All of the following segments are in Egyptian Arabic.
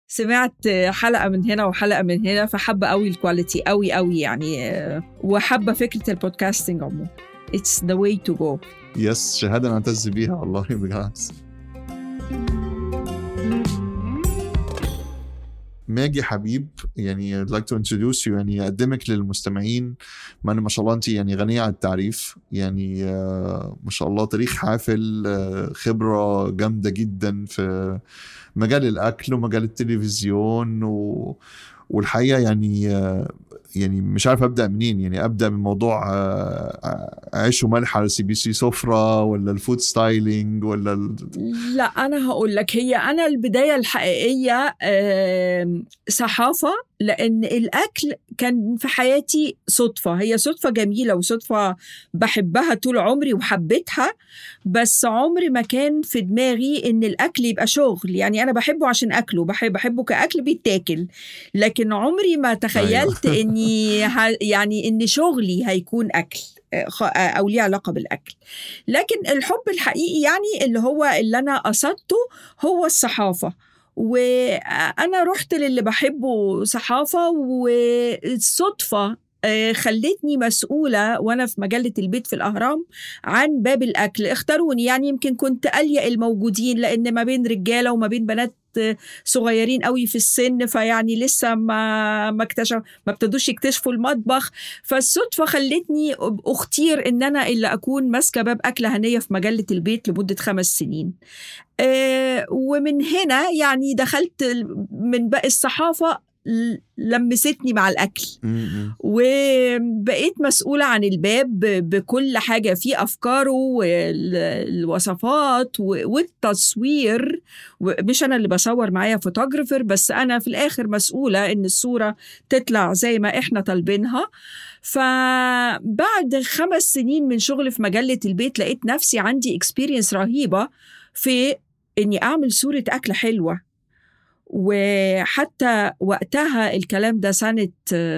سمعت حلقه من هنا وحلقه من هنا فحابه قوي الكواليتي قوي قوي يعني وحابه فكره البودكاستنج عموما اتس ذا واي تو جو يس شهاده نعتز بيها والله بالعكس ماجي حبيب يعني I'd like to introduce you يعني أقدمك للمستمعين مع ما شاء الله أنت يعني غنية عن التعريف يعني آه، ما شاء الله تاريخ حافل آه، خبرة جامدة جدا في مجال الأكل ومجال التلفزيون و والحقيقه يعني آه، يعني مش عارف ابدا منين يعني ابدا من موضوع آه، عيش وملح على سي بي سي سفره ولا الفود ستايلينج ولا ال... لا انا هقول لك هي انا البدايه الحقيقيه صحافه لان الاكل كان في حياتي صدفه هي صدفه جميله وصدفه بحبها طول عمري وحبيتها بس عمري ما كان في دماغي ان الاكل يبقى شغل يعني انا بحبه عشان اكله بحب بحبه كاكل بيتاكل لكن عمري ما تخيلت أيوة. اني يعني ان شغلي هيكون اكل او ليه علاقه بالاكل لكن الحب الحقيقي يعني اللي هو اللي انا قصدته هو الصحافه وانا رحت للي بحبه صحافه والصدفه آه، خلتني مسؤولة وأنا في مجلة البيت في الأهرام عن باب الأكل اختاروني يعني يمكن كنت أليق الموجودين لأن ما بين رجالة وما بين بنات صغيرين قوي في السن فيعني لسه ما ما اكتشف ما ابتدوش يكتشفوا المطبخ فالصدفه خلتني اختير ان انا اللي اكون ماسكه باب اكله هنيه في مجله البيت لمده خمس سنين آه ومن هنا يعني دخلت من باقي الصحافه لمستني مع الأكل وبقيت مسؤولة عن الباب بكل حاجة فيه أفكاره والوصفات والتصوير مش أنا اللي بصور معايا فوتوغرافر بس أنا في الآخر مسؤولة إن الصورة تطلع زي ما إحنا طالبينها فبعد خمس سنين من شغل في مجلة البيت لقيت نفسي عندي اكسبيرينس رهيبة في إني أعمل صورة أكل حلوة وحتى وقتها الكلام ده سنة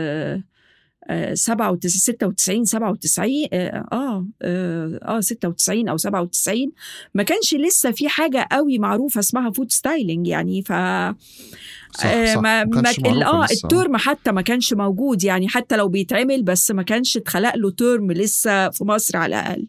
سبعة ستة وتسعين سبعة وتسعين آه آه, آه ستة وتسعين أو سبعة وتسعين ما كانش لسه في حاجة قوي معروفة اسمها فود ستايلينج يعني ف صح صح ما ما اه الترم حتى ما كانش موجود يعني حتى لو بيتعمل بس ما كانش اتخلق له ترم لسه في مصر على الأقل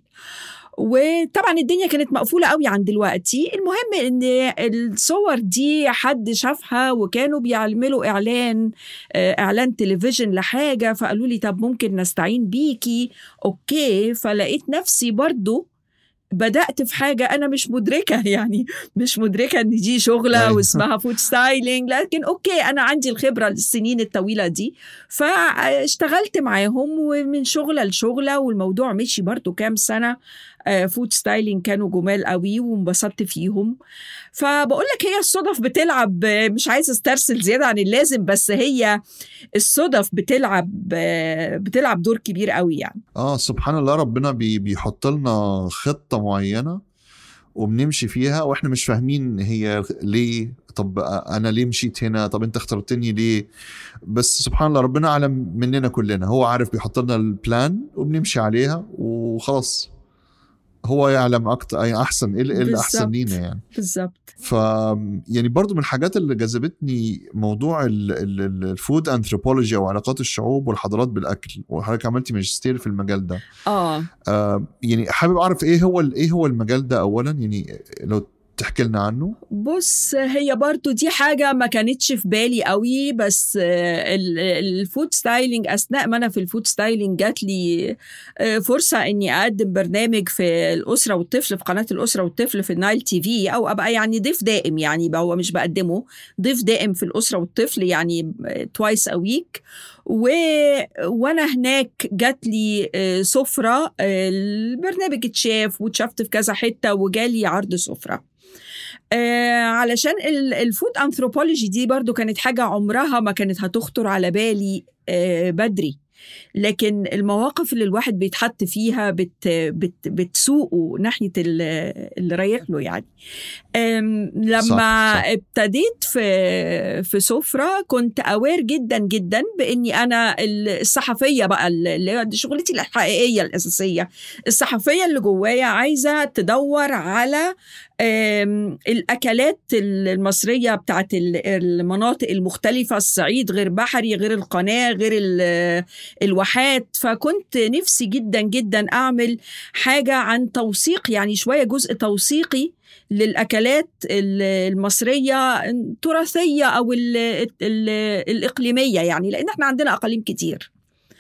وطبعا الدنيا كانت مقفوله قوي عن دلوقتي المهم ان الصور دي حد شافها وكانوا بيعملوا اعلان آه، اعلان تلفزيون لحاجه فقالوا لي طب ممكن نستعين بيكي اوكي فلقيت نفسي برضو بدات في حاجه انا مش مدركه يعني مش مدركه ان دي شغله أيوة. واسمها فود ستايلينج لكن اوكي انا عندي الخبره السنين الطويله دي فاشتغلت معاهم ومن شغله لشغله والموضوع مشي برضو كام سنه فود آه، ستايلينج كانوا جمال قوي وانبسطت فيهم فبقول لك هي الصدف بتلعب مش عايزه استرسل زياده عن اللازم بس هي الصدف بتلعب بتلعب دور كبير قوي يعني اه سبحان الله ربنا بيحط لنا خطه معينه وبنمشي فيها واحنا مش فاهمين هي ليه طب انا ليه مشيت هنا طب انت اخترتني ليه بس سبحان الله ربنا اعلم مننا كلنا هو عارف بيحط لنا البلان وبنمشي عليها وخلاص هو يعلم اكتر اي احسن ايه اللي احسن لينا يعني بالظبط ف يعني برضو من الحاجات اللي جذبتني موضوع الفود انثروبولوجي او علاقات الشعوب والحضارات بالاكل وحضرتك عملتي ماجستير في المجال ده اه, آه يعني حابب اعرف ايه هو ايه هو المجال ده اولا يعني لو تحكي لنا عنه بص هي برضو دي حاجة ما كانتش في بالي قوي بس الفود ستايلينج أثناء ما أنا في الفود ستايلينج جات لي آه، فرصة إني أقدم برنامج في الأسرة والطفل في قناة الأسرة والطفل في النايل تي في أو أبقى يعني ضيف دائم يعني هو مش بقدمه ضيف دائم في الأسرة والطفل يعني توايس أ ويك و... وانا هناك جات لي آه، سفره آه، البرنامج اتشاف واتشافت في كذا حته وجالي عرض سفره آه علشان الفود انثروبولوجي دي برضو كانت حاجة عمرها ما كانت هتخطر على بالي آه بدري لكن المواقف اللي الواحد بيتحط فيها بت بت بتسوقه ناحيه اللي رايح له يعني لما صح صح. ابتديت في في سفره كنت اوير جدا جدا باني انا الصحفيه بقى اللي شغلتي الحقيقيه الاساسيه الصحفيه اللي جوايا عايزه تدور على آم، الاكلات المصريه بتاعت ال- المناطق المختلفه الصعيد غير بحري غير القناه غير ال- الواحات فكنت نفسي جدا جدا اعمل حاجه عن توثيق يعني شويه جزء توثيقي للاكلات ال- المصريه التراثيه او ال ال الاقليميه يعني لان احنا عندنا اقاليم كتير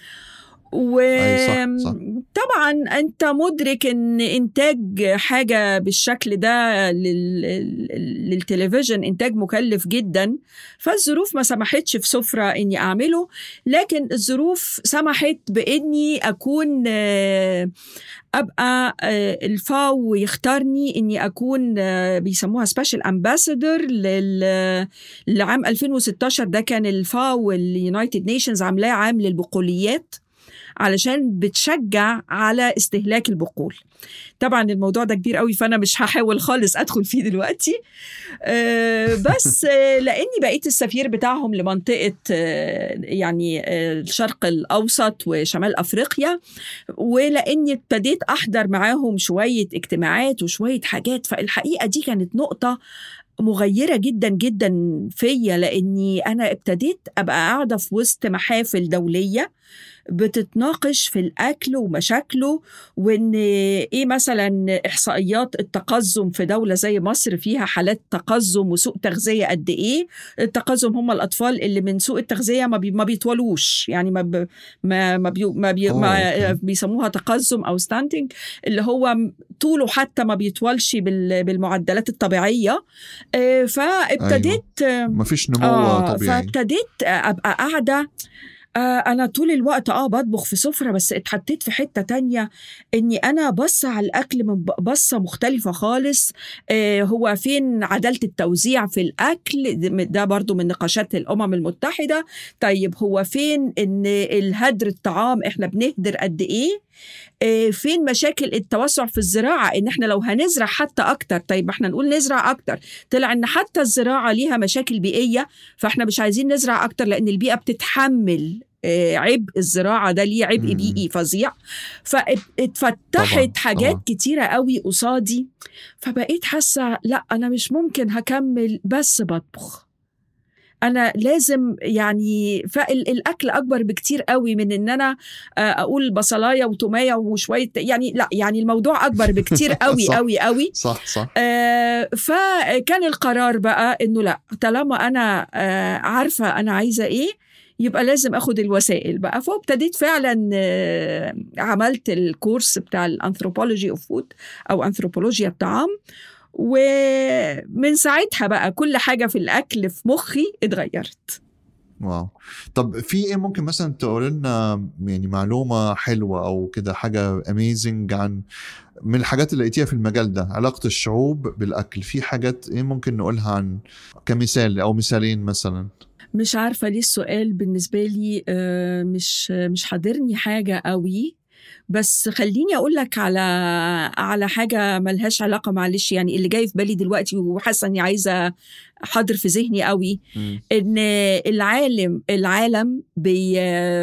أي صح، صح. وطبعا انت مدرك ان انتاج حاجه بالشكل ده لل- للتلفزيون انتاج مكلف جدا فالظروف ما سمحتش في سفره اني اعمله لكن الظروف سمحت باني اكون آه، ابقى آه، الفاو يختارني اني اكون آه، بيسموها سبيشال امباسادور لعام 2016 ده كان الفاو اليونايتد نيشنز عاملاه عام للبقوليات علشان بتشجع على استهلاك البقول طبعا الموضوع ده كبير قوي فانا مش هحاول خالص ادخل فيه دلوقتي آه، بس آه، لاني بقيت السفير بتاعهم لمنطقه آه، يعني آه، الشرق الاوسط وشمال افريقيا ولاني ابتديت احضر معاهم شويه اجتماعات وشويه حاجات فالحقيقه دي كانت نقطه مغيره جدا جدا فيا لاني انا ابتديت ابقى قاعده في وسط محافل دوليه بتتناقش في الاكل ومشاكله وان ايه مثلا احصائيات التقزم في دوله زي مصر فيها حالات تقزم وسوء تغذيه قد ايه التقزم هم الاطفال اللي من سوء التغذيه ما, بي ما بيطولوش يعني ما ب ما ما, بي ما, بي أوه، ما أوكي. بيسموها تقزم او ستانتنج اللي هو طوله حتى ما بيطولش بال بالمعدلات الطبيعيه آه، فابتديت أيوه. ما فيش نمو آه طبيعي فابتديت ابقى قاعده آه انا طول الوقت اه بطبخ في سفره بس اتحطيت في حته تانية اني انا بص على الاكل من ب- بصه مختلفه خالص آه هو فين عداله التوزيع في الاكل ده- ده برضو من نقاشات الامم المتحده طيب هو فين ان الهدر الطعام احنا بنهدر قد ايه آه، فين مشاكل التوسع في الزراعه ان احنا لو هنزرع حتى اكتر طيب ما احنا نقول نزرع اكتر طلع ان حتى الزراعه ليها مشاكل بيئيه فاحنا مش عايزين نزرع اكتر لان البيئه بتتحمل آه، عبء الزراعه ده ليه عبء مم. بيئي فظيع فاتفتحت طبعاً، حاجات طبعاً. كتيره قوي قصادي فبقيت حاسه لا انا مش ممكن هكمل بس بطبخ انا لازم يعني فالاكل اكبر بكتير قوي من ان انا آه، اقول بصلايه وتوميه وشويه يعني لا يعني الموضوع اكبر بكتير قوي صح. قوي قوي صح صح آه، فكان القرار بقى انه لا طالما انا آه، عارفه انا عايزه ايه يبقى لازم اخد الوسائل بقى فابتديت فعلا آه، عملت الكورس بتاع الانثروبولوجي اوف فود او انثروبولوجيا الطعام ومن ساعتها بقى كل حاجه في الاكل في مخي اتغيرت واو طب في ايه ممكن مثلا تقول لنا يعني معلومه حلوه او كده حاجه اميزنج عن من الحاجات اللي لقيتيها في المجال ده علاقه الشعوب بالاكل في حاجات ايه ممكن نقولها عن كمثال او مثالين مثلا مش عارفه ليه السؤال بالنسبه لي آه، مش مش حاضرني حاجه قوي بس خليني اقول لك على على حاجه ملهاش علاقه معلش يعني اللي جاي في بالي دلوقتي وحاسه اني عايزه حاضر في ذهني قوي مم. ان العالم العالم بي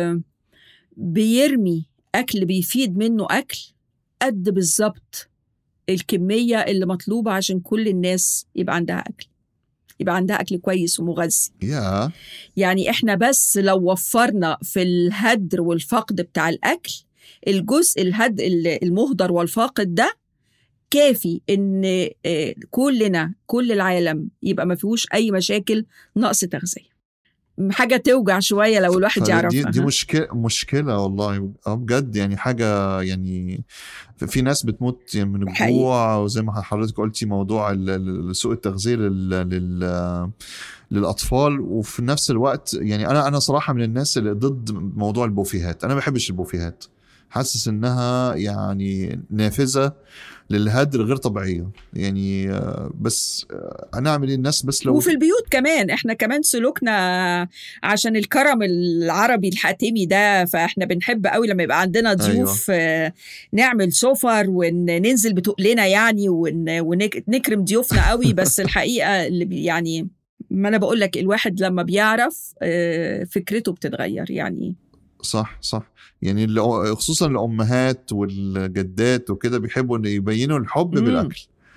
بيرمي اكل بيفيد منه اكل قد بالظبط الكميه اللي مطلوبه عشان كل الناس يبقى عندها اكل يبقى عندها اكل كويس ومغذي يا يعني احنا بس لو وفرنا في الهدر والفقد بتاع الاكل الجزء الهد المهدر والفاقد ده كافي ان آه، كلنا كل العالم يبقى ما فيهوش اي مشاكل نقص تغذيه حاجه توجع شويه لو الواحد فدي- يعرفها دي ها؟ مشكله مشكله والله اه بجد يعني حاجه يعني في ناس بتموت يعني من حقيقي. الجوع وزي ما حضرتك قلتي موضوع ال- ال- سوء التغذيه لل, لل للاطفال وفي نفس الوقت يعني انا انا صراحه من الناس اللي ضد موضوع البوفيهات انا ما بحبش البوفيهات حاسس انها يعني نافذه للهدر غير طبيعيه يعني آه، بس آه، هنعمل ايه الناس بس لو وفي البيوت كمان احنا كمان سلوكنا عشان الكرم العربي الحاتمي ده فاحنا بنحب قوي لما يبقى عندنا ضيوف أيوة. نعمل سفر وننزل بتقلنا يعني ون- ونكرم ضيوفنا قوي بس الحقيقه اللي بي- يعني ما انا بقول لك الواحد لما بيعرف آه، فكرته بتتغير يعني صح صح يعني اللي- خصوصا الامهات والجدات وكده بيحبوا ان يبينوا الحب مم. بالاكل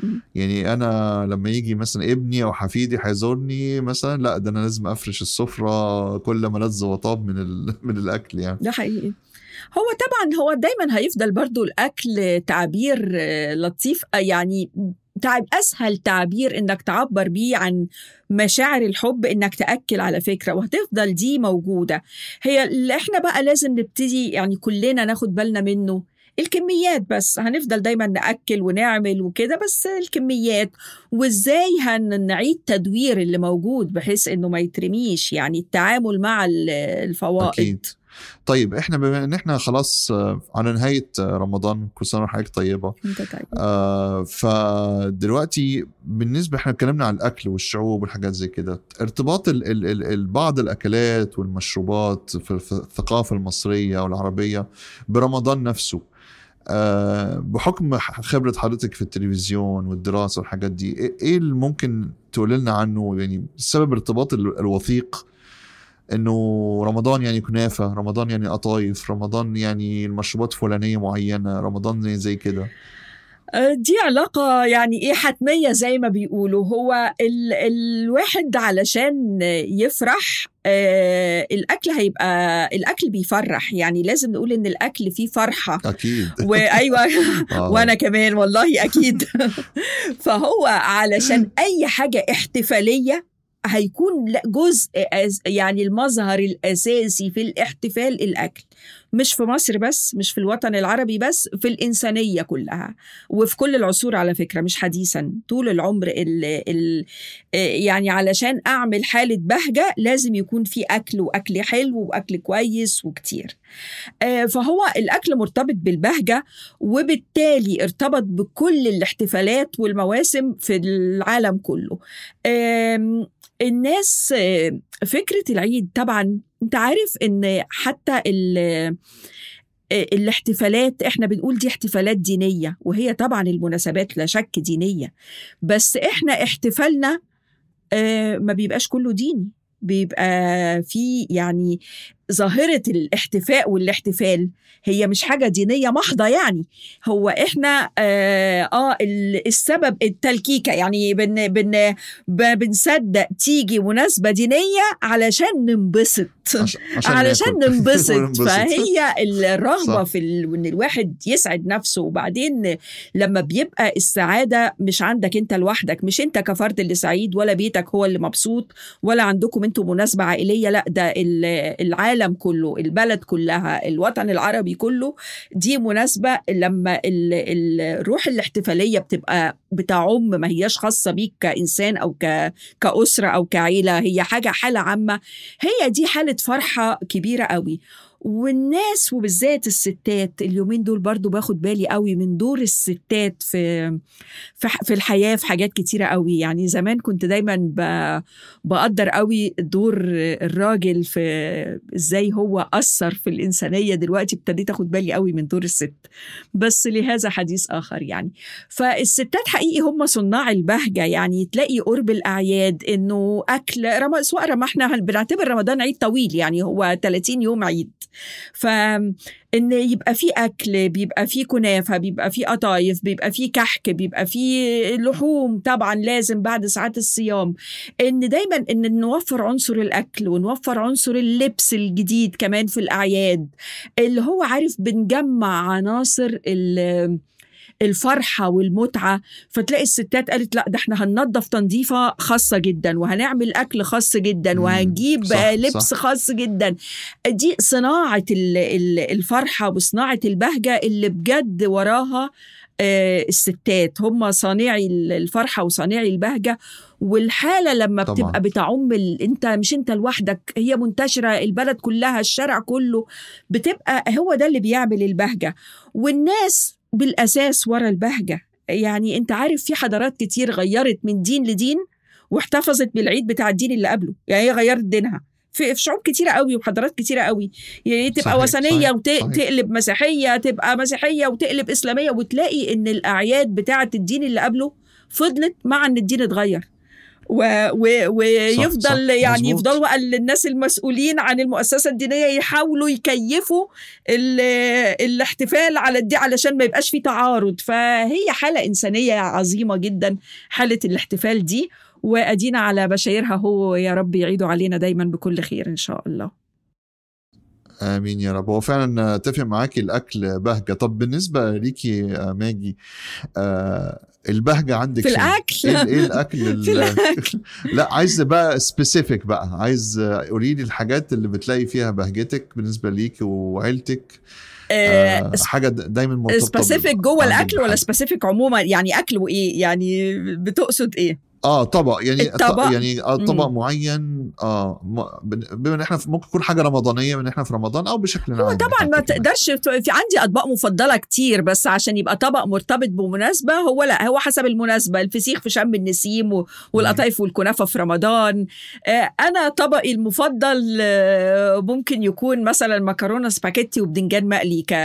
مم. يعني انا لما يجي مثلا ابني او حفيدي هيزورني مثلا لا ده انا لازم افرش السفره كل ملذ وطاب من ال... من الاكل يعني ده حقيقي هو طبعا هو دايما هيفضل برضو الأكل تعبير آه، لطيف آه، يعني تعب أسهل تعبير إنك تعبر بيه عن مشاعر الحب إنك تأكل على فكرة وهتفضل دي موجودة هي اللي إحنا بقى لازم نبتدي يعني كلنا ناخد بالنا منه الكميات بس هنفضل دايما نأكل ونعمل وكده بس الكميات وإزاي هنعيد تدوير اللي موجود بحيث إنه ما يترميش يعني التعامل مع ال- الفوائد اكيد طيب احنا بما ان احنا خلاص آه، على نهايه آه، رمضان كل سنه وحضرتك طيبه انت طيب آه فدلوقتي بالنسبه احنا اتكلمنا عن الاكل والشعوب والحاجات زي كده ارتباط ال ال ال ال بعض الاكلات والمشروبات في, في الثقافه المصريه والعربيه برمضان نفسه آه بحكم ح- خبره حضرتك في التلفزيون والدراسه والحاجات دي ايه إيه اللي ممكن تقول لنا عنه يعني سبب الارتباط ال- الوثيق انه رمضان يعني كنافه رمضان يعني قطايف رمضان يعني المشروبات فلانيه معينه رمضان زي كده آه، دي علاقة يعني إيه حتمية زي ما بيقولوا هو ال الواحد علشان يفرح آه الأكل هيبقى الأكل بيفرح يعني لازم نقول إن الأكل فيه فرحة اكيد وأيوة آه. وانا كمان والله اكيد فهو علشان اي حاجه احتفاليه هيكون لا جزء أس- يعني المظهر الاساسي في الاحتفال الاكل مش في مصر بس مش في الوطن العربي بس في الانسانيه كلها وفي كل العصور على فكره مش حديثا طول العمر ال ال يعني علشان اعمل حاله بهجه لازم يكون في اكل واكل حلو واكل كويس وكتير آه، فهو الاكل مرتبط بالبهجه وبالتالي ارتبط بكل الاحتفالات والمواسم في العالم كله آم، الناس آه، فكرة العيد طبعا انت عارف ان حتى ال- آه، الاحتفالات احنا بنقول دي احتفالات دينية وهي طبعا المناسبات لا شك دينية بس احنا احتفالنا آه، ما بيبقاش كله ديني بيبقى في يعني ظاهرة الاحتفاء والاحتفال هي مش حاجة دينية محضة يعني هو احنا اه, آه ال- السبب التلكيكة يعني بن بن ب- بنصدق تيجي مناسبة دينية علشان ننبسط عش- عشان علشان ناكل. ننبسط وننبسط. فهي الرغبة صح. في ال... ان الواحد يسعد نفسه وبعدين لما بيبقى السعادة مش عندك انت لوحدك مش انت كفرد اللي سعيد ولا بيتك هو اللي مبسوط ولا عندكم انتوا مناسبة عائلية لا ده ال- العالم كله البلد كلها الوطن العربي كله دي مناسبة لما ال... ال- الروح الاحتفالية بتبقى بتعم ما هياش خاصة بيك كإنسان أو ك... كأسرة أو كعيلة هي حاجة حالة عامة هي دي حالة فرحة كبيرة قوي والناس وبالذات الستات اليومين دول برضو باخد بالي قوي من دور الستات في في ح- في الحياة في حاجات كتيرة قوي يعني زمان كنت دايما ب- بقدر قوي دور الراجل في ازاي هو أثر في الإنسانية دلوقتي ابتديت اخد بالي قوي من دور الست بس لهذا حديث آخر يعني فالستات حقيقي هم صناع البهجة يعني تلاقي قرب الأعياد إنه أكل رم... سواء رم احنا بنعتبر رمضان عيد طويل يعني هو 30 يوم عيد فإن يبقى في أكل بيبقى في كنافة بيبقى في قطايف بيبقى في كحك بيبقى في لحوم طبعا لازم بعد ساعات الصيام إن دايما إن نوفر عنصر الأكل ونوفر عنصر اللبس الجديد كمان في الأعياد اللي هو عارف بنجمع عناصر ال- الفرحة والمتعة فتلاقي الستات قالت لا ده احنا هننظف تنظيفة خاصة جدا وهنعمل أكل خاص جدا مم، وهنجيب صح، لبس صح. خاص جدا دي صناعة ال- ال- الفرحة وصناعة البهجة اللي بجد وراها آه، الستات هم صانعي الفرحة وصانعي البهجة والحالة لما طبعاً. بتبقى بتعم ال... انت مش انت لوحدك هي منتشرة البلد كلها الشارع كله بتبقى هو ده اللي بيعمل البهجة والناس بالأساس ورا البهجة يعني انت عارف في حضارات كتير غيرت من دين لدين واحتفظت بالعيد بتاع الدين اللي قبله يعني هي غيرت دينها في في شعوب كتيرة قوي وحضارات كتيرة قوي يعني تبقى صحيح، وثنية صحيح، صحيح. وتقلب مسيحية تبقى مسيحية وتقلب إسلامية وتلاقي إن الأعياد بتاعة الدين اللي قبله فضلت مع إن الدين اتغير و و ويفضل صح، يعني مظبوط. يفضلوا بقى الناس المسؤولين عن المؤسسه الدينيه يحاولوا يكيفوا ال- الاحتفال على الدي علشان ما يبقاش في تعارض فهي حاله انسانيه عظيمه جدا حاله الاحتفال دي وادينا على بشايرها هو يا رب يعيدوا علينا دايما بكل خير ان شاء الله امين يا رب هو فعلا اتفق معاكي الاكل بهجه طب بالنسبه ليكي يا ماجي آه البهجه عندك في فين؟ الاكل ايه ايه الاكل ال- في الأكل. لا عايز بقى سبيسيفيك بقى عايز آه، قولي لي الحاجات اللي بتلاقي فيها بهجتك بالنسبه ليكي وعيلتك آه حاجه د- دايما مرتبطه سبيسيفيك بال- جوه عندك الاكل ولا بحاجة. سبيسيفيك عموما يعني اكل وايه يعني بتقصد ايه اه طبق يعني الطبق. ط- يعني آه طبق مم. معين اه م- بن- بما ان احنا في ممكن يكون حاجه رمضانيه بما ان احنا في رمضان او بشكل عام هو طبعا ما حتى كمان. تقدرش ت- في عندي اطباق مفضله كتير بس عشان يبقى طبق مرتبط بمناسبه هو لا هو حسب المناسبه الفسيخ في شم النسيم و- والقطايف والكنافه في رمضان آه، انا طبقي المفضل آه، ممكن يكون مثلا مكرونه سباكيتي وبدنجان مقلي ك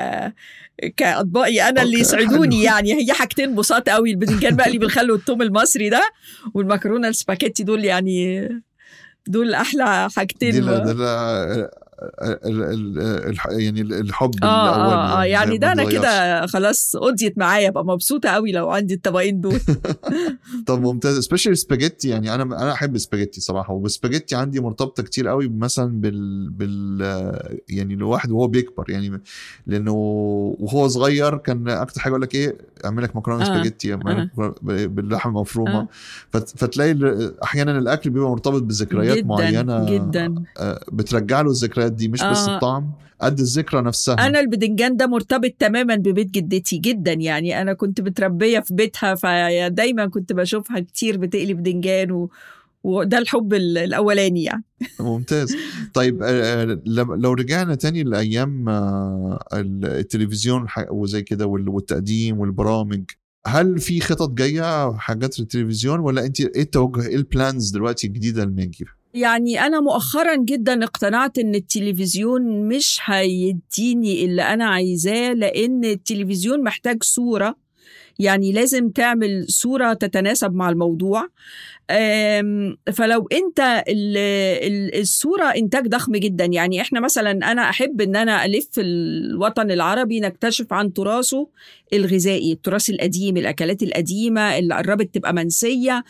كاطباقي انا اللي أوكي، يسعدوني حلو. يعني هي حاجتين بساط قوي البدنجان مقلي بالخل والثوم المصري ده والمكرونه السباكيتي دول يعني دول احلى حاجتين دي ال- ده ال- ال- ال- الح- يعني الحب اه الاول اه اه يعني ده انا ما اتغيرش. كده خلاص قضيت معايا ابقى مبسوطه قوي لو عندي الطبقين دول طب ممتاز سبيشال سباجيتي يعني انا انا احب سباجيتي صراحه وبسباجيتي عندي مرتبطه كتير قوي مثلا بال بال يعني الواحد وهو بيكبر يعني لانه وهو صغير كان اكتر حاجه يقول لك ايه اعمل لك مكرونه آه، سباجيتي اعمل لك مكرونة باللحمه المفرومه آه. فت- فتلاقي ال- احيانا الاكل بيبقى مرتبط بذكريات جدا معينه جدا آه، بترجع له الذكريات دي مش بس آه. الطعم قد الذكرى نفسها انا البدنجان ده مرتبط تماما ببيت جدتي جدا يعني انا كنت متربيه في بيتها فدايما كنت بشوفها كتير بتقلي بدنجان و... وده الحب ال- الاولاني يعني ممتاز طيب آه، لم- لو رجعنا تاني لايام آه، التلفزيون ح- وزي كده وال- والتقديم والبرامج هل في خطط جايه حاجات للتلفزيون ولا انت ايه التوجه ايه البلانز دلوقتي الجديده الماجي يعني أنا مؤخرا جدا اقتنعت إن التلفزيون مش هيديني اللي أنا عايزاه لأن التلفزيون محتاج صورة يعني لازم تعمل صورة تتناسب مع الموضوع أم، فلو انت ال- ال- الصورة انتاج ضخم جدا يعني احنا مثلا انا احب ان انا الف الوطن العربي نكتشف عن تراثه الغذائي التراث القديم الاكلات القديمة اللي قربت تبقى منسية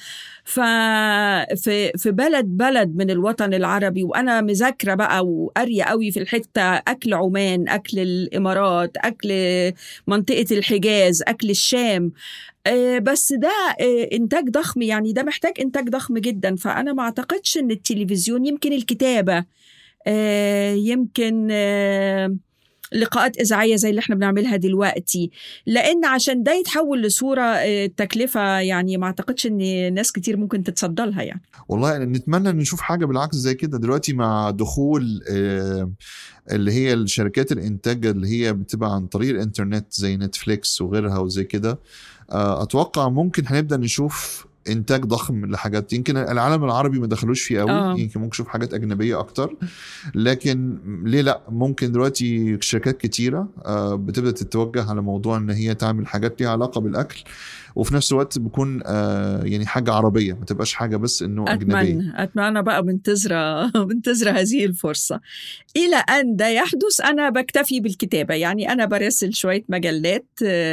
ففي في بلد بلد من الوطن العربي وانا مذاكره بقى وقاريه قوي في الحته اكل عمان اكل الامارات اكل منطقه الحجاز اكل الشام آه، بس ده آه، انتاج ضخم يعني ده محتاج انتاج ضخم جدا فانا ما اعتقدش ان التلفزيون يمكن الكتابه آه، يمكن آه، لقاءات إذاعية زي اللي احنا بنعملها دلوقتي لأن عشان ده يتحول لصورة آه، التكلفة يعني ما أعتقدش إن ناس كتير ممكن تتصدى لها يعني والله يعني نتمنى ان نشوف حاجه بالعكس زي كده دلوقتي مع دخول آه، اللي هي الشركات الانتاج اللي هي بتبقى عن طريق الانترنت زي نتفليكس وغيرها وزي كده آه، اتوقع ممكن هنبدا نشوف انتاج ضخم لحاجات يمكن العالم العربي ما دخلوش فيه قوي آه. يمكن ممكن نشوف حاجات اجنبيه اكتر لكن ليه لا ممكن دلوقتي شركات كتيره آه، بتبدا تتوجه على موضوع ان هي تعمل حاجات ليها علاقه بالاكل وفي نفس الوقت بيكون آه، يعني حاجه عربيه ما تبقاش حاجه بس انه اجنبيه أتمنى أتمنى بقى منتظرة منتظرة هذه الفرصة إلى أن ده يحدث أنا بكتفي بالكتابة يعني أنا برسل شوية مجلات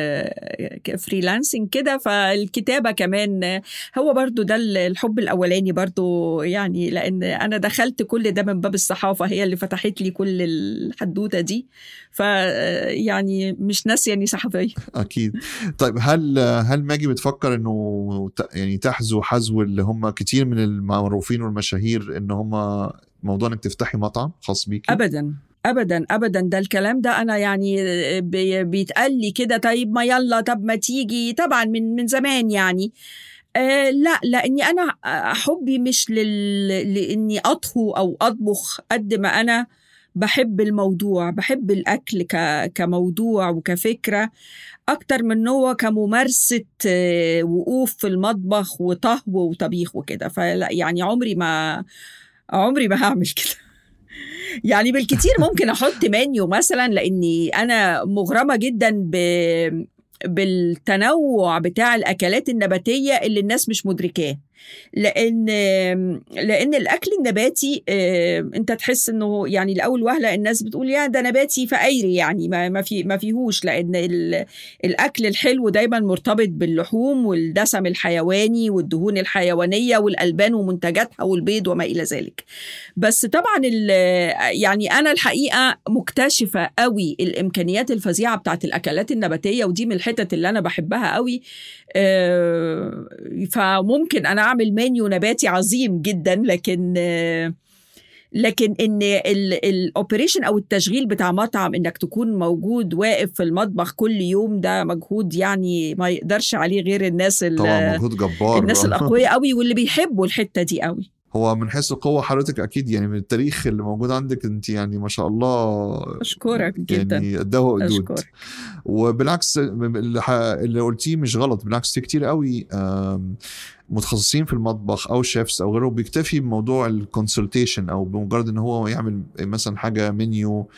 فريلانسنج كده فالكتابة كمان آه، هو برضو ده الحب الأولاني برضو يعني لأن أنا دخلت كل ده من باب الصحافة هي اللي فتحت لي كل الحدوتة دي ف آه، يعني مش ناسية إني صحفية اكيد طيب هل هل ماجي بتفكر انه ت- يعني تحذو حذو اللي هم كتير من المعروفين والمشاهير ان هم موضوع انك تفتحي مطعم خاص بيكي ابدا ابدا ابدا ده الكلام ده انا يعني بي- بيتقال لي كده طيب ما يلا طب ما تيجي طبعا من من زمان يعني آه لا لاني انا حبي مش لل... لاني اطهو او اطبخ قد ما انا بحب الموضوع بحب الاكل ك... كموضوع وكفكره اكتر من هو كممارسه آه، وقوف في المطبخ وطهو وطبيخ وكده فلا يعني عمري ما عمري ما هعمل كده يعني بالكتير ممكن احط منيو مثلا لاني انا مغرمه جدا ب بالتنوع بتاع الاكلات النباتيه اللي الناس مش مدركاه لان لان الاكل النباتي آه، انت تحس انه يعني لاول وهله الناس بتقول يا ده نباتي فقيري يعني ما ما في ما فيهوش لان ال- الاكل الحلو دايما مرتبط باللحوم والدسم الحيواني والدهون الحيوانيه والالبان ومنتجاتها والبيض وما الى ذلك بس طبعا ال- يعني انا الحقيقه مكتشفه قوي الامكانيات الفظيعه بتاعت الاكلات النباتيه ودي من الحتت اللي انا بحبها قوي آه، فممكن انا اعمل منيو نباتي عظيم جدا لكن آه، لكن ان الاوبريشن او التشغيل بتاع مطعم انك تكون موجود واقف في المطبخ كل يوم ده مجهود يعني ما يقدرش عليه غير الناس ال- طبعا مجهود جبار الناس الاقوياء قوي واللي بيحبوا الحته دي قوي هو من حيث القوة حضرتك أكيد يعني من التاريخ اللي موجود عندك أنت يعني ما شاء الله اشكرك جدا يعني قدها قدود اشكرك وبالعكس اللي, ح... اللي قلتيه مش غلط بالعكس في كتير قوي آم، متخصصين في المطبخ او شيفs او غيره بيكتفي بموضوع الكونسلتيشن او بمجرد ان هو يعمل مثلا حاجه منيو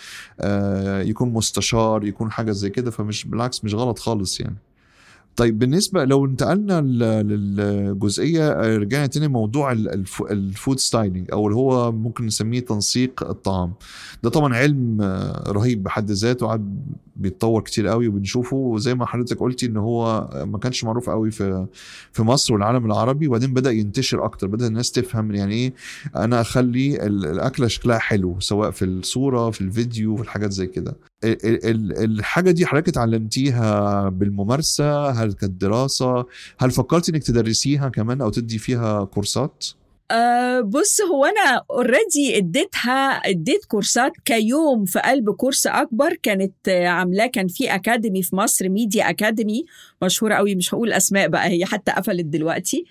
آه، يكون مستشار يكون حاجه زي كده فمش بالعكس مش غلط خالص يعني طيب بالنسبة لو انتقلنا ل- للجزئية آه، رجعنا تاني موضوع ال- الف- الفود ستايلينج او اللي هو ممكن نسميه تنسيق الطعام ده طبعا علم آه، رهيب بحد ذاته قاعد بيتطور كتير قوي وبنشوفه وزي ما حضرتك قلتي ان هو ما كانش معروف قوي في في مصر والعالم العربي وبعدين بدا ينتشر اكتر بدا الناس تفهم يعني ايه انا اخلي ال- الاكله شكلها حلو سواء في الصوره في الفيديو في الحاجات زي كده ال- ال- ال- الحاجه دي حضرتك اتعلمتيها بالممارسه هل كانت دراسه هل فكرتي انك تدرسيها كمان او تدي فيها كورسات أه بص هو انا اوريدي اديتها اديت كورسات كيوم في قلب كورس اكبر كانت آه، عاملاه كان في اكاديمي في مصر ميديا اكاديمي مشهوره قوي مش هقول اسماء بقى هي حتى قفلت دلوقتي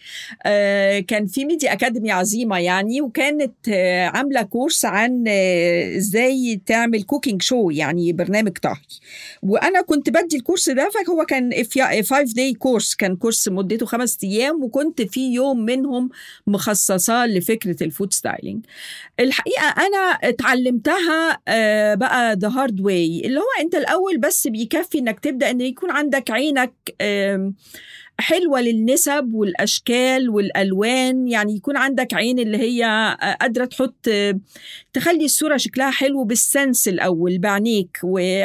أه كان في ميديا اكاديمي عظيمه يعني وكانت آه، عامله كورس عن آه، ازاي تعمل كوكينج شو يعني برنامج طهي وانا كنت بدي الكورس ده فهو كان 5 داي كورس كان كورس مدته خمس ايام وكنت في يوم منهم مخصصه لفكره الفود ستايلينج الحقيقه انا اتعلمتها آه، بقى ذا هارد واي اللي هو انت الاول بس بيكفي انك تبدا ان يكون عندك عينك آم، حلوة للنسب والأشكال والألوان يعني يكون عندك عين اللي هي آه، قادرة تحط آه، تخلي الصورة شكلها حلو بالسنس الأول بعينيك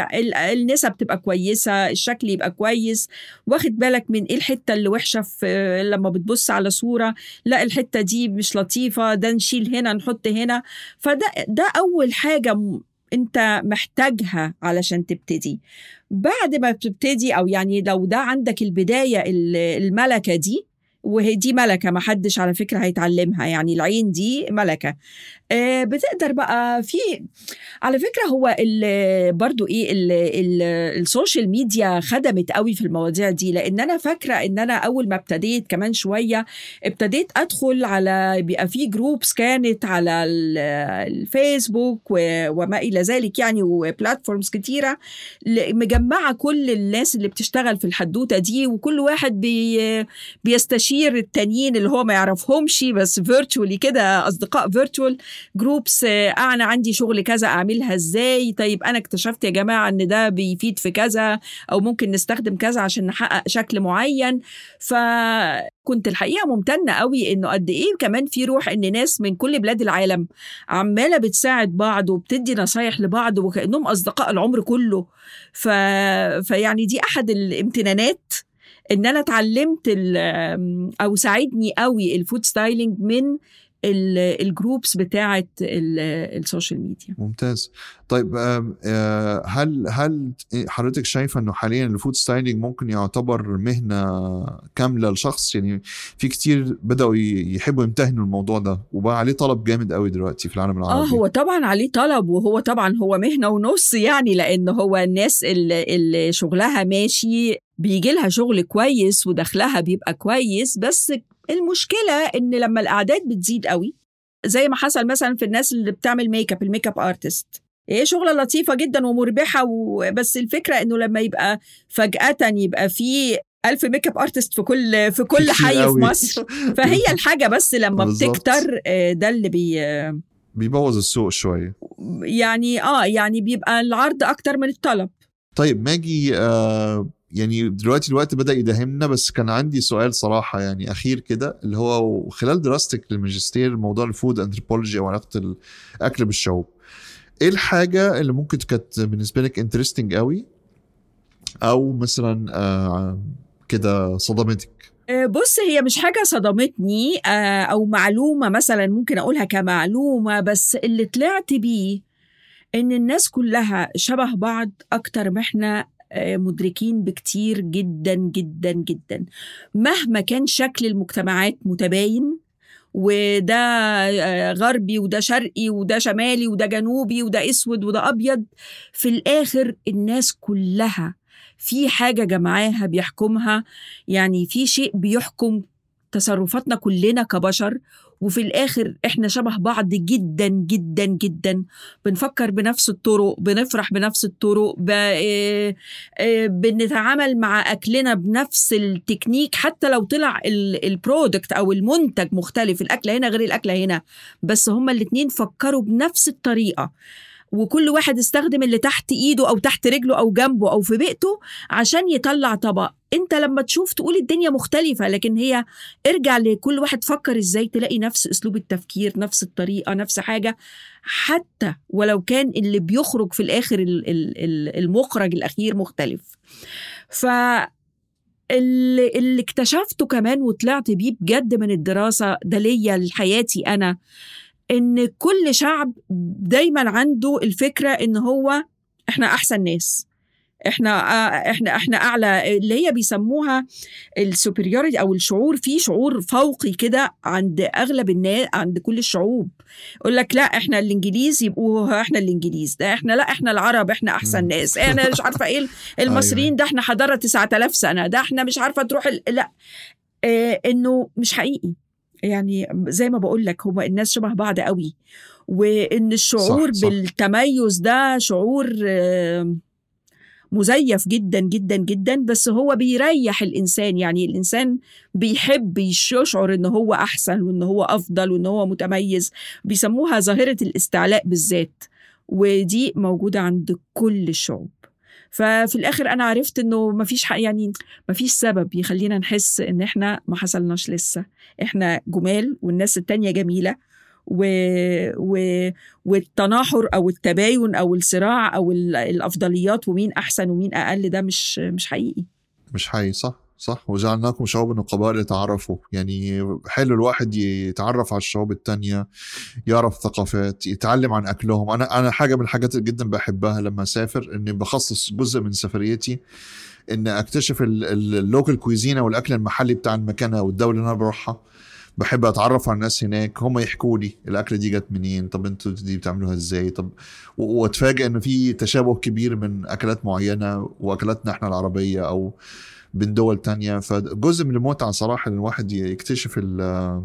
والنسب تبقى كويسة الشكل يبقى كويس واخد بالك من إيه الحتة اللي وحشة في لما بتبص على صورة لا الحتة دي مش لطيفة ده نشيل هنا نحط هنا فده ده أول حاجة م- انت محتاجها علشان تبتدي بعد ما بتبتدي او يعني لو ده عندك البدايه ال- الملكه دي وهي دي ملكه ما حدش على فكره هيتعلمها يعني العين دي ملكه آه، بتقدر بقى في على فكره هو ال- برضو ايه ال- ال- السوشيال ميديا خدمت قوي في المواضيع دي لان انا فاكره ان انا اول ما ابتديت كمان شويه ابتديت ادخل على بيبقى في جروبس كانت على ال- الفيسبوك و- وما الى ذلك يعني وبلاتفورمز كتيره ل- مجمعه كل الناس اللي بتشتغل في الحدوته دي وكل واحد بي بيستشير التانيين اللي هو ما يعرفهمش بس فيرتشوالي كده اصدقاء فيرتشوال جروبس انا عندي شغل كذا اعملها ازاي طيب انا اكتشفت يا جماعه ان ده بيفيد في كذا او ممكن نستخدم كذا عشان نحقق شكل معين فكنت الحقيقه ممتنه قوي انه قد ايه كمان في روح ان ناس من كل بلاد العالم عماله بتساعد بعض وبتدي نصايح لبعض وكانهم اصدقاء العمر كله ف... فيعني دي احد الامتنانات ان انا اتعلمت ال- او ساعدني قوي الفود ستايلينج من ال- الجروبس بتاعه ال- السوشيال ميديا ممتاز طيب آم، آه، هل هل حضرتك شايفه انه حاليا الفود ستايلينج ممكن يعتبر مهنه كامله لشخص يعني في كتير بداوا ي- يحبوا يمتهنوا الموضوع ده وبقى عليه طلب جامد قوي دلوقتي في العالم اه العربي هو طبعا عليه طلب وهو طبعا هو مهنه ونص يعني لان هو الناس اللي, اللي شغلها ماشي بيجي لها شغل كويس ودخلها بيبقى كويس بس المشكله ان لما الاعداد بتزيد قوي زي ما حصل مثلا في الناس اللي بتعمل ميك اب الميك اب ارتست هي شغلة لطيفة جدا ومربحة بس الفكرة انه لما يبقى فجأة يبقى في ألف ميك اب ارتست في كل في كل كتير حي في قوي. مصر فهي الحاجة بس لما بالظبط. بتكتر آه، ده اللي بي بيبوظ السوق شويه يعني اه يعني بيبقى العرض اكتر من الطلب طيب ماجي آه يعني دلوقتي الوقت بدا يداهمنا بس كان عندي سؤال صراحه يعني اخير كده اللي هو خلال دراستك للماجستير موضوع الفود انثروبولوجي او علاقه الاكل بالشعوب ايه الحاجه اللي ممكن كانت بالنسبه لك انترستنج قوي او مثلا آه كده صدمتك آه، بص هي مش حاجة صدمتني آه، أو معلومة مثلا ممكن أقولها كمعلومة بس اللي طلعت بيه إن الناس كلها شبه بعض أكتر ما إحنا آه، مدركين بكتير جدا جدا جدا مهما كان شكل المجتمعات متباين وده آه، غربي وده شرقي وده شمالي وده جنوبي وده اسود وده ابيض في الاخر الناس كلها في حاجه جمعاها بيحكمها يعني في شيء بيحكم تصرفاتنا كلنا كبشر وفي الآخر إحنا شبه بعض جدا جدا جدا بنفكر بنفس الطرق بنفرح بنفس الطرق ب... آه، آه، بنتعامل مع أكلنا بنفس التكنيك حتى لو طلع ال- البرودكت أو المنتج مختلف الأكلة هنا غير الأكلة هنا بس هما الاتنين فكروا بنفس الطريقة وكل واحد استخدم اللي تحت ايده او تحت رجله او جنبه او في بيئته عشان يطلع طبق انت لما تشوف تقول الدنيا مختلفة لكن هي ارجع لكل واحد فكر ازاي تلاقي نفس اسلوب التفكير نفس الطريقة نفس حاجة حتى ولو كان اللي بيخرج في الاخر ال- ال- ال- المخرج الاخير مختلف ف اللي, اللي اكتشفته كمان وطلعت بيه بجد من الدراسة ده ليا لحياتي أنا إن كل شعب دايما عنده الفكرة إن هو إحنا أحسن ناس احنا آه، احنا احنا اعلى اللي هي بيسموها السوبريوريتي او الشعور في شعور فوقي كده عند اغلب الناس عند كل الشعوب يقول لك لا احنا الانجليز يبقوا احنا الانجليز ده احنا لا احنا العرب احنا احسن مم. ناس احنا مش عارفه ايه المصريين ده احنا حضاره 9000 سنه ده احنا مش عارفه تروح ال... لا اه انه مش حقيقي يعني زي ما بقول لك هو الناس شبه بعض قوي وان الشعور صح، صح. بالتميز ده شعور آه، مزيف جدا جدا جدا بس هو بيريح الانسان يعني الانسان بيحب يشعر ان هو احسن وان هو افضل وان هو متميز بيسموها ظاهره الاستعلاء بالذات ودي موجوده عند كل الشعوب ففي الاخر انا عرفت انه مفيش حق يعني مفيش سبب يخلينا نحس ان احنا ما حصلناش لسه احنا جمال والناس التانية جميله و... و... والتناحر او التباين او الصراع او ال- الافضليات ومين احسن ومين اقل ده مش مش حقيقي مش حقيقي صح صح وجعلناكم شعوبا وقبائل لتعارفوا يعني حلو الواحد يتعرف على الشعوب التانية يعرف ثقافات يتعلم عن أكلهم أنا أنا حاجة من الحاجات اللي جدا بحبها لما أسافر إني بخصص جزء من سفريتي إن أكتشف اللوكال كويزين أو الأكل المحلي بتاع المكان أو الدولة اللي أنا بروحها بحب اتعرف على الناس هناك هم يحكوا لي الاكله دي جت منين طب انتوا دي بتعملوها ازاي طب و- واتفاجئ ان في تشابه كبير من اكلات معينه واكلاتنا احنا العربيه او بين دول تانية فجزء من المتعة صراحة ان الواحد يكتشف ال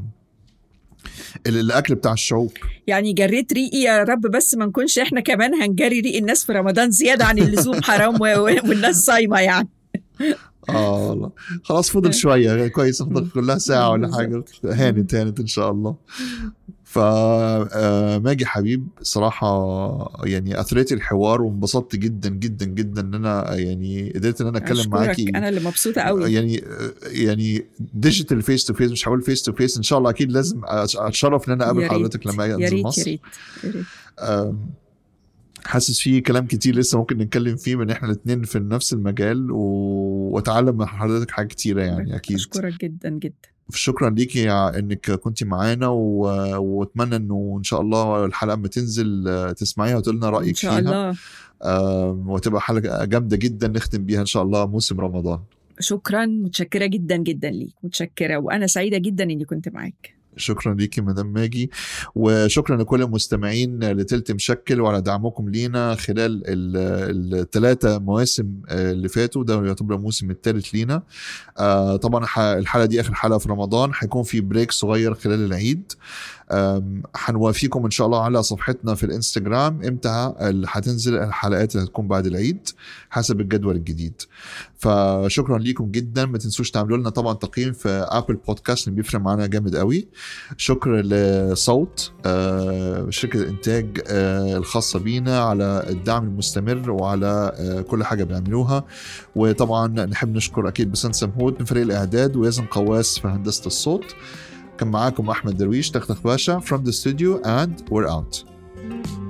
ال- الاكل بتاع الشعوب يعني جريت ريقي يا رب بس ما نكونش احنا كمان هنجري ريق الناس في رمضان زياده عن اللزوم حرام و- و- والناس صايمه يعني اه والله خلاص فضل شوية كويس فضل كلها ساعة ولا حاجة هانت هانت ان شاء الله ف آه، ماجي حبيب صراحة يعني اثريتي الحوار وانبسطت جدا جدا جدا ان انا يعني قدرت ان انا اتكلم أشكرك، معاكي انا اللي مبسوطه قوي يعني يعني ديجيتال فيس تو فيس مش هقول فيس تو فيس ان شاء الله اكيد لازم أتش- اتشرف ان انا اقابل يا ريت، حضرتك لما اجي يا انزل ريت يا مصر ريت يا ريت أم، حاسس في كلام كتير لسه ممكن نتكلم فيه من احنا الاثنين في نفس المجال و... واتعلم من حضرتك حاجات كتيره يعني اكيد اشكرك جدا جدا شكرا ليكي ع- انك كنت معانا و... واتمنى انه ان شاء الله الحلقه لما تنزل آه، تسمعيها وتقول لنا ان رايك شاء فيها الله أم، وتبقى حلقه جامده جدا نختم بيها ان شاء الله موسم رمضان شكرا متشكره جدا جدا ليك متشكره وانا سعيده جدا اني كنت معاك شكرا ليكي مدام ماجي وشكرا لكل المستمعين لتلت مشكل وعلى دعمكم لينا خلال الثلاثة مواسم آه، اللي فاتوا ده يعتبر الموسم الثالث لينا آه، طبعا ح- الحلقة دي آخر حلقة في رمضان هيكون في بريك صغير خلال العيد أم، حنوافيكم ان شاء الله على صفحتنا في الانستغرام امتى ال- حتنزل الحلقات اللي هتكون بعد العيد حسب الجدول الجديد فشكرا ليكم جدا ما تنسوش تعملوا لنا طبعا تقييم في ابل بودكاست اللي بيفرق معانا جامد قوي شكر لصوت آه، شركه الانتاج آه، الخاصه بينا على الدعم المستمر وعلى آه، كل حاجه بيعملوها وطبعا نحب نشكر اكيد بسنت سمهود من فريق الاعداد ويزن قواس في هندسه الصوت كان معاكم احمد درويش تختخ باشا from the studio and we're out